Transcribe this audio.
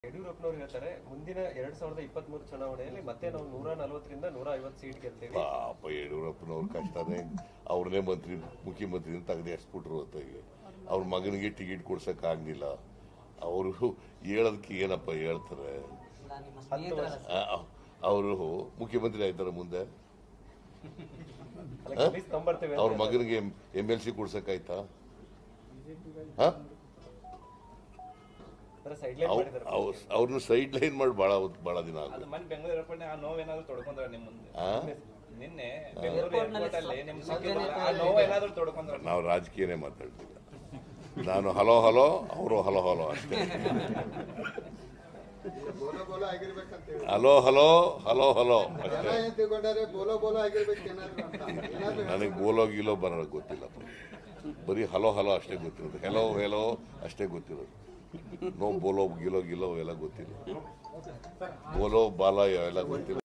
ಯಡಿಯೂರಪ್ಪನವ್ರು ಹೇಳ್ತಾರೆ ಮುಂದಿನ ಎರಡ್ ಸಾವಿರದ ಇಪ್ಪತ್ತ್ ಮೂರು ಚುನಾವಣೆಯಲ್ಲಿ ಮತ್ತೆ ನಾವು ನೂರ ನಲವತ್ತರಿಂದ ನೂರ ಐವತ್ತು ಸೀಟ್ ಗೆಲ್ತೇವೆ ಪಾಪ ಯಡಿಯೂರಪ್ಪನವ್ರ ಕಷ್ಟನೇ ಅವ್ರನ್ನೇ ಮಂತ್ರಿ ಮುಖ್ಯಮಂತ್ರಿ ತೆಗೆದು ಎಸ್ಬಿಟ್ರು ಹೊತ್ತಾಗಿ ಅವ್ರ ಮಗನಿಗೆ ಟಿಕೆಟ್ ಕೊಡ್ಸಕ್ ಆಗ್ಲಿಲ್ಲ ಅವರು ಹೇಳೋದಕ್ಕೆ ಏನಪ್ಪ ಹೇಳ್ತಾರೆ ಹತ್ತು ವರ್ಷ ಅವರು ಮುಖ್ಯಮಂತ್ರಿ ಆಯ್ತಾರ ಮುಂದೆ ಅಲ್ಲ, ಗೆಲ್ಲಿಸಿ ತೊಂಬರ್ತೇವೆ ಅಂತ ಅವ್ರ ಮಗನಿಗೆ ಎಂ ಎಲ್ ಸಿ ಕೊಡ್ಸಕ್ಕಾಯ್ತಾ ಹಾ ಸೈಡ್ ಲೈನ್ ಮಾಡಿದ್ದಾರೆ ಅವ್ರನ್ನ ಸೈಡ್ ಲೈನ್ ಮಾಡಿ ಬಹಳ ಬಹಳ ದಿನ ಅದು ಆಗುತ್ತೆ ಮನೆ ಬೆಂಗಳೂರು ಏರ್ಪೋರ್ಟ್ ಆ ನೋವೇನಾದ್ರೂ ತೊಡ್ಕೊಂಡ್ರ ನಿಮ್ ಮುಂದೆ ಆ? ನಿನ್ನೆ ಬೆಂಗಳೂರು ಏರ್ಪೋರ್ಟ್ ಅಲ್ಲಿ ನಿಮ್ ಸಿಕ್ಕಿದ್ರೆ ಆ ನೋವೇನಾದ್ರೂ ತೊಡ್ಕೊಂಡ್ರ ನಾವು ರಾಜಕೀಯನೇ ಮಾತಾಡ್ತಿಲ್ಲ ನಾನು ಹಲೋ ಹಲೋ ಅವರು ಹಲೋ ಹಲೋ ಅಷ್ಟೇ ಬೋಲೋ ಬೋಲೋ ಆಗಿರ್ಬೇಕಂತ ಹೇಳಿ ಹಲೋ ಹಲೋ ಹಲೋ ಹಲೋ ಜನ ಅಷ್ಟೇ ಏನ್ ತಿಳ್ಕೊಂಡಾರೆ ಬೋಲೋ ಬೋಲೋ ಆಗಿರ್ಬೇಕು ಏನಾದ್ರು ಅಂತ ಏನಾದ್ರು ನನಗೆ ಬೋಲೋ ಗೀಲೋ ಬರೋದು ಗೊತ್ತಿಲ್ಲಪ್ಪ ಬರೀ ಹಲೋ ಹಲೋ ಅಷ್ಟೇ ಗೊತ್ತಿರೋದು ಹೆಲೋ ಹೆಲೋ ಅಷ್ಟೇ ಗೊತ್ತಿರೋದು ನೋ ಬೋಲೋ ಗಿಲೋ ಗಿಲೋ ಎಲ್ಲ ಗೊತ್ತಿಲ್ಲ ಬೋಲೋ ಬಾಲ ಎಲ್ಲ ಗೊತ್ತಿಲ್ಲ